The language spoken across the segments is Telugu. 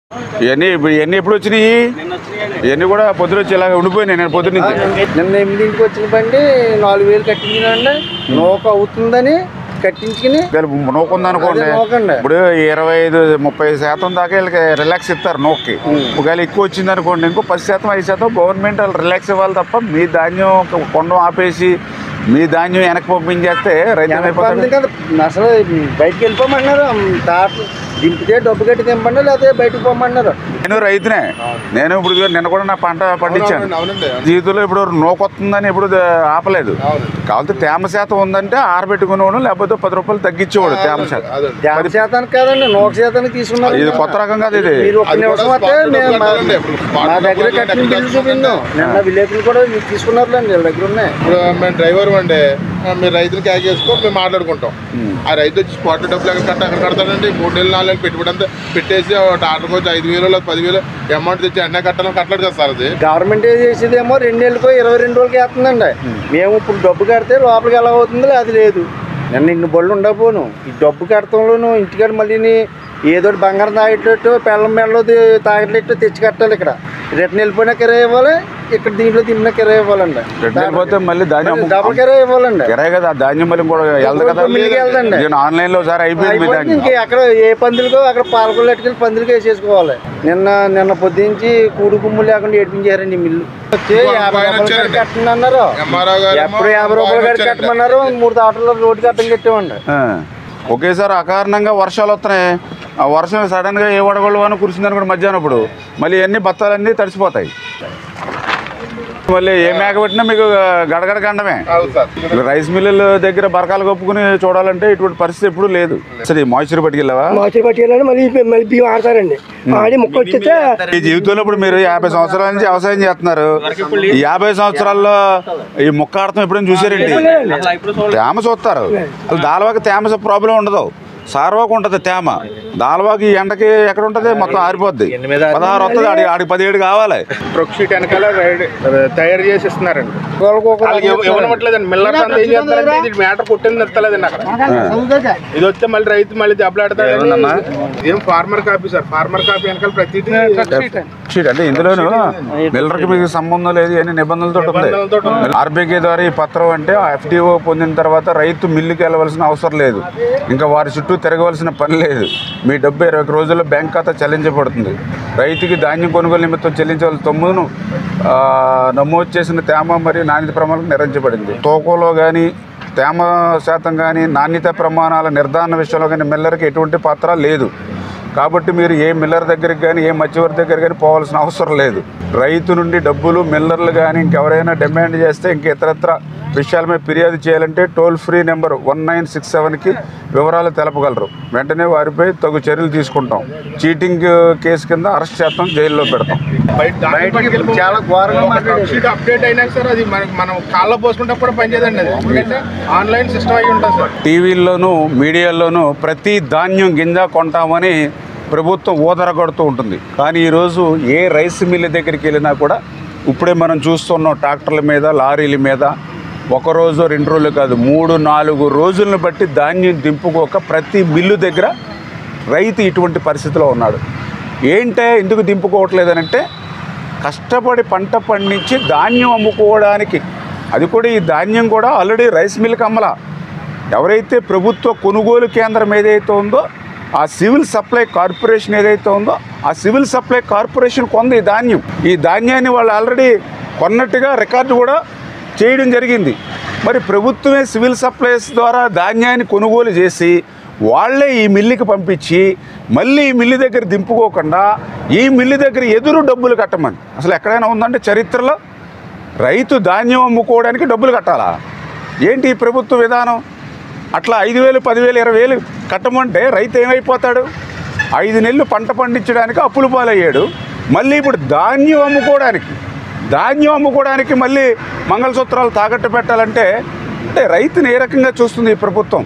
ఇవన్నీ ఇప్పుడు ఇవన్నీ ఎప్పుడు వచ్చినాయి ఇవన్నీ కూడా పొద్దున వచ్చి ఇలాగ ఉండిపోయినాయి నేను పొద్దున్న నుంచి నిన్న ఎనిమిదింటికి వచ్చిన బండి నాలుగు వేలు కట్టించినండి నూక అవుతుందని కట్టించుకుని నూకుంది అనుకోండి అదే నూకండి. ఇప్పుడు ఇరవై ఐదు ముప్పై శాతం దాకా వీళ్ళకి రిలాక్స్ ఇస్తారు నూక్కి ఒకవేళ ఎక్కువ వచ్చింది అనుకోండి ఇంకో పది శాతం ఐదు శాతం గవర్నమెంట్ వాళ్ళు రిలాక్స్ ఇవ్వాలి తప్ప మీ ధాన్యం ఒక కొండం ఆపేసి మీ ధాన్యం వెనక్కి పంపించేస్తే రైతు అయిపోతాడు వెనక కదా అసలు బయటికి వెళ్ళిపోమన్నారు తాటలు దింపితే డబ్బు కట్టి దింపండి లేకపోతే బయటకు పోమన్నారు నేను రైతునే నేను ఇప్పుడు ఇదిగో నిన్న కూడా నా పంట పండించాను అవునండి జీవితంలో ఇప్పుడు నూకొస్తుందని ఎప్పుడు ద- ఆపలేదు కాకపోతే తేమ శాతం ఉందంటే ఆరబెట్టుకునేవాడు లేకపోతే పది రూపాయలు తగ్గించేవాడు తేమ శాతం అదే యాభై శాతానికి కాదండి నూక శాతానికి తీసుకున్నారు ఇది కొత్త రకం కాదు ఇది మీరు ఒక్క అది నిమిషం కూడా వస్తే స్పాట్ మేము డబ్బులు మా- కట్టాలండి. ఇప్పుడు స్పాట్ మా దగ్గర డబ్బులు కట్టిన కట్టాలి. బిల్లు చూపించాం నిన్న విలేకరులు కూడా మీరు తీసుకున్నారులేండి వీళ్ళ దగ్గర ఉన్నాయి ఇప్పుడు మేము డ్రైవర్ అండి మీరు రైతులు క్యాక్ చేసుకో మేము మాట్లాడుకుంటాం ఆ రైతు వచ్చి స్పాట్ డబ్బులు ఎక్కడ కట్ట ఎక్కడ కడతాడండి మూడు నెలలు నాలుగు నెలలు పెట్టుబడి అంతా పెట్టేసి టాటర్ వచ్చి ఐదు వేలు లేదా పదివేలు అమౌంట్ తెచ్చి అన్నీ కట్టాలని కట్టలేదు కదా సార్ అది గవర్నమెంట్ ఏం చేసేదేమో రెండు నెలలకో ఇరవై రెండు రోజులకి వేస్తుందండి మేము ఇప్పుడు డబ్బు కడితే లోపలికి ఎలా అవుతుందో అది లేదు నిన్న ఇన్ని బళ్ళు ఉండకపోను ఈ డబ్బు కడతంలోను ఇంటికాడ మళ్ళీ ఏదో ఒకటి బంగారం తాగేటట్టు పెళ్ళం మెళ్ళలో తాగేటట్టు తెచ్చి కట్టాలి ఇక్కడ రిటర్న్ వెళ్ళిపోయినా కిరాయి ఇవ్వాలి ఇక్కడ దీంట్లో దింపిన కిరాయి ఇవ్వాలండి రిటర్న్ వెళ్ళిపోతే మళ్ళీ ధాన్యం అమ్ము- డబుల్ కిరాయి ఇవ్వాలండి కిరాయి కదా ఆ ధాన్యం మళ్ళీ కూడా వెళ్దు కదా మిల్లుకి వెళ్దండి. నేను ఆన్లైన్ లో ఒకసారి అయిపోయింది మీ అయిపోయింది ధాన్యం ఇంక ఎక్కడ ఏ పందులకో అక్కడ పాలకొల్లు ఎట్టుకెళ్ళి పందులకి వేసేసుకోవాలి నిన్న నిన్న పొద్దుంచి కూడు కుమ్ము లేకుండా ఏడిపించారండి ఈ మిల్లు వచ్చి యాభై ఆయన రూపాయలు వచ్చారండి. కట్టండి అన్నారు ఎంఆర్ఓ గారు ఎప్పుడు యాభై రూపాయలు కట్టి కట్టమన్నారు మూడు తాటల్లో రోడ్డు కట్టం కట్టామండి ఆ. ఒకేసారి అకారణంగా వర్షాలు వస్తున్నాయి ఆ వర్షం సడన్ గా ఏ వడగొళ్ళు అని కురిసిందని కూడా మధ్యాహ్నం ఇప్పుడు మళ్ళీ అన్ని బత్తాలన్నీ తడిసిపోతాయి మళ్ళీ ఏ మేక పెట్టినా మీకు గడగడ గండమే అవును సార్ ఇప్పుడు రైస్ మిల్లుల దగ్గర బరకాలు కప్పుకుని చూడాలంటే ఇటువంటి పరిస్థితి ఎప్పుడు లేదు సరే మాయిశ్చర్ పట్టుకెళ్ళావా మాచి పట్టేయాలని మళ్ళీ మళ్ళీ బియ్యం ఆడతారండి ఆడి ముక్క వచ్చేస్తే ఈ జీవితంలో ఇప్పుడు మీరు యాభై సంవత్సరాల నుంచి వ్యవసాయం చేస్తున్నారు ఈ యాభై సంవత్సరాల్లో ఈ ముక్క ఆడతాం ఎప్పుడైనా చూసారండి తేమ చూస్తారు అసలు దాలవాకి తేమ ప్రాబ్లం ఉండదు సార్వాకు ఉంటుంది తేమ దాలవాకి ఈ ఎండకి ఎక్కడ ఉంటుంది మొత్తం ఆరిపోద్ది పదహారు వస్తుంది ఆడి ఆడికి పదిహేడు కావాలి ప్రొక్షీట్ వెనకాల రైడ్- తయారు చేసి ఇస్తున్నారండి వాళ్ళకి ఒక వాళ్ళకి ఇవ్వ- ఇవ్వనట్లేదండి మిల్లర్స్ అంతా ఏం చేస్తారంటే ఇది మ్యాటర్ కొట్టింది ఎత్తలేదండి అక్కడ ఇది వస్తే మళ్ళీ రైతు మళ్ళీ దెబ్బలాడతాడు ఏం farmer copy sir farmer copy వెనకాల ప్రతిదీ షీట్ అంటే ఇందులోను మిల్లర్కి మీకు సంబంధం లేదు అన్ని నిబంధనలతో నిబంధనలతోటి ఉంది ఆర్బీకే ద్వారా ఈ పత్రం అంటే ఎఫ్టీఓ పొందిన తర్వాత రైతు మిల్లుకి వెళ్ళవలసిన అవసరం లేదు ఇంకా వారి చుట్టూ తిరగవలసిన పని లేదు మీ డబ్బు ఇరవై ఒక రోజుల్లో బ్యాంక్ ఖాతా చెల్లించబడుతుంది రైతుకి ధాన్యం కొనుగోలు నిమిత్తం చెల్లించవలసిన తొమ్మిదిను ఆ, నమోదు చేసిన తేమ మరియు నాణ్యత ప్రమాణాలకు నిర్వహించబడింది తూకంలో కానీ తేమ శాతం కానీ నాణ్యత ప్రమాణాల నిర్ధారణ విషయంలో కానీ మిల్లర్కి ఎటువంటి పాత్ర లేదు కాబట్టి మీరు ఏ మిల్లర్ దగ్గరికి కానీ ఏ మధ్యవర్తి దగ్గర కానీ పోవాల్సిన అవసరం లేదు రైతు నుండి డబ్బులు మిల్లర్లు కానీ ఇంకెవరైనా డిమాండ్ చేస్తే ఇంక ఇతరత్ర విషయాల మీద ఫిర్యాదు చేయాలంటే toll free number one nine six సెవెన్కి వివరాలు తెలపగలరు వెంటనే వారిపై తగు చర్యలు తీసుకుంటాం చీటింగ్ కేసు కింద అరెస్ట్ చేస్తాం జైల్లో పెడతాం బయట దాన్ని పట్టుకెళ్ళిపో- చాలా ఘోరంగా ఒక ప్రొక్షీట్ అప్డేట్ అయినా సార్ అది మనకి మనం కాల్లో పోసుకుంటే కూడా పనిచేయదండి అది ఎందుకంటే ఆన్లైన్ సిస్టమ్ అయి ఉంటుంది సార్ టీవీల్లోనూ మీడియాల్లోనూ ప్రతి ధాన్యం గింజ కొంటామని ప్రభుత్వం ఊదరగొడుతూ ఉంటుంది కానీ ఈరోజు ఏ రైస్ మిల్ దగ్గరికి వెళ్ళినా కూడా ఇప్పుడే మనం చూస్తున్నాం ట్రాక్టర్ల మీద లారీల మీద ఒక రోజు రెండు రోజులు కాదు మూడు నాలుగు రోజులను బట్టి ధాన్యం దింపుకోక ప్రతి మిల్లు దగ్గర రైతు ఇటువంటి పరిస్థితిలో ఉన్నాడు ఏంటే ఎందుకు దింపుకోవట్లేదనంటే కష్టపడి పంట పండించి ధాన్యం అమ్ముకోవడానికి అది కూడా ఈ ధాన్యం కూడా ఆల్రెడీ రైస్ మిల్కి అమ్మలా ఎవరైతే ప్రభుత్వ కొనుగోలు కేంద్రం ఏదైతే ఉందో ఆ సివిల్ సప్లై కార్పొరేషన్ ఏదైతే ఉందో ఆ సివిల్ సప్లై కార్పొరేషన్ కొంది ఈ ధాన్యం ఈ ధాన్యాన్ని వాళ్ళు ఆల్రెడీ కొన్నట్టుగా రికార్డు కూడా చేయడం జరిగింది మరి ప్రభుత్వమే సివిల్ సప్లైస్ ద్వారా ధాన్యాన్ని కొనుగోలు చేసి వాళ్ళే ఈ మిల్లుకి పంపించి మళ్ళీ ఈ మిల్లు దగ్గర దింపుకోకుండా ఈ మిల్లు దగ్గర ఎదురు డబ్బులు కట్టమని అసలు ఎక్కడైనా ఉందంటే చరిత్రలో రైతు ధాన్యం అమ్ముకోవడానికి డబ్బులు కట్టాలా ఏంటి ఈ ప్రభుత్వ విధానం అట్లా ఐదు వేలు పదివేలు ఇరవై వేలు కట్టమంటే రైతు ఏమైపోతాడు ఐదు నెలలు పంట పండించడానికి అప్పులు పాలయ్యాడు మళ్ళీ ఇప్పుడు ధాన్యం అమ్ముకోవడానికి ధాన్యం అమ్ముకోవడానికి మళ్ళీ మంగళసూత్రాలు తాకట్టు పెట్టాలంటే అంటే రైతుని ఏ రకంగా చూస్తుంది ఈ ప్రభుత్వం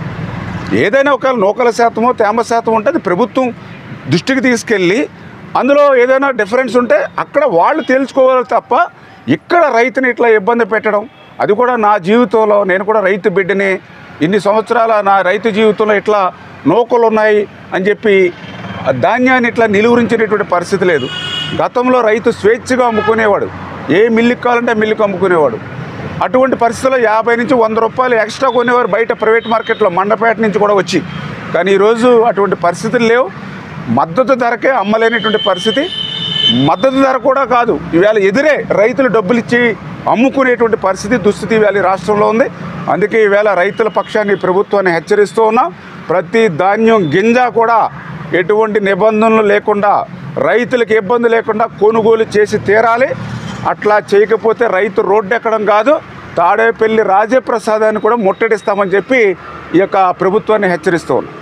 ఏదైనా ఒక నూకల శాతమో తేమ శాతం ఉంటే అది ప్రభుత్వం దృష్టికి తీసుకెళ్ళి అందులో ఏదైనా డిఫరెన్స్ ఉంటే అక్కడ వాళ్ళు తేల్చుకోవాలి తప్ప ఇక్కడ రైతుని ఇట్లా ఇబ్బంది పెట్టడం అది కూడా నా జీవితంలో నేను కూడా రైతు బిడ్డని ఇన్ని సంవత్సరాల నా రైతు జీవితంలో ఇట్లా నూకలు ఉన్నాయి అని చెప్పి ధాన్యాన్ని ఇట్లా నిలువరించేటటువంటి పరిస్థితి లేదు గతంలో రైతు స్వేచ్ఛగా అమ్ముకునేవాడు ఏ మిల్లుకి కావాలంటే ఆ మిల్లుకి అమ్ముకునేవాడు అటువంటి పరిస్థితుల్లో యాభై నుంచి వంద రూపాయలు ఎక్స్ట్రా కొనేవారు బయట ప్రైవేట్ మార్కెట్లో మండపేట నుంచి కూడా వచ్చి కానీ ఈరోజు అటువంటి పరిస్థితులు లేవు మద్దతు ధరకే అమ్మలేనటువంటి పరిస్థితి మద్దతు ధర కూడా కాదు ఈవేళ ఎదురే రైతులు డబ్బులు ఇచ్చి అమ్ముకునేటువంటి పరిస్థితి దుస్థితి ఈవేళ ఈ రాష్ట్రంలో ఉంది అందుకే ఈవేళ రైతుల పక్షాన్ని ప్రభుత్వాన్ని హెచ్చరిస్తూ ఉన్నాం ప్రతి ధాన్యం గింజ కూడా ఎటువంటి నిబంధనలు లేకుండా రైతులకు ఇబ్బంది లేకుండా కొనుగోలు చేసి తీరాలి అట్లా చేయకపోతే రైతు రోడ్డు ఎక్కడం కాదు తాడేపల్లి రాజప్రసాదాన్ని కూడా ముట్టడిస్తామని చెప్పి ఈ యొక్క ప్రభుత్వాన్ని హెచ్చరిస్తూ ఉన్నాం